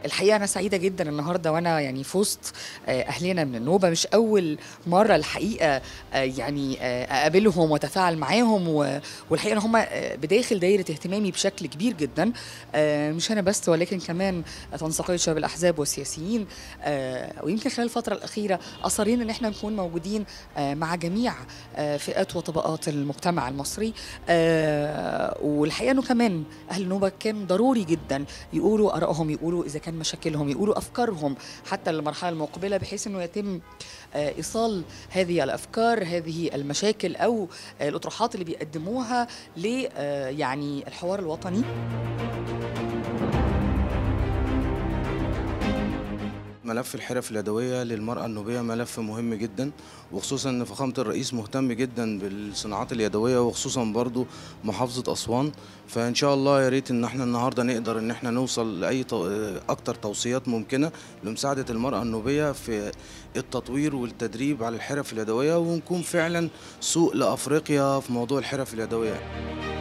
الحقيقه انا سعيده جدا النهارده وانا يعني في وسط آه، اهلنا من النوبه مش اول مره الحقيقه آه، يعني آه، اقابلهم واتفاعل معاهم و- والحقيقه ان هم آه، بداخل دايره اهتمامي بشكل كبير جدا آه، مش انا بس ولكن كمان تنسيقيه شباب الاحزاب والسياسيين آه، ويمكن خلال الفتره الاخيره اصرينا ان احنا نكون موجودين آه، مع جميع آه، فئات وطبقات المجتمع المصري آه، والحقيقه انه كمان اهل النوبه كان ضروري جدا يقولوا ارائهم يقولوا اذا كان مشاكلهم يقولوا افكارهم حتى للمرحله المقبله بحيث انه يتم آه، ايصال هذه الافكار هذه المشاكل او آه، الاطروحات اللي بيقدموها ل آه، يعني الحوار الوطني ملف الحرف اليدوية للمرأة النوبية ملف مهم جدا وخصوصا ان فخامة الرئيس مهتم جدا بالصناعات اليدوية وخصوصا برضو محافظة أسوان فإن شاء الله يا ريت ان احنا النهاردة نقدر ان احنا نوصل لأي تو... أكتر توصيات ممكنة لمساعدة المرأة النوبية في التطوير والتدريب على الحرف اليدوية ونكون فعلا سوق لأفريقيا في موضوع الحرف اليدوية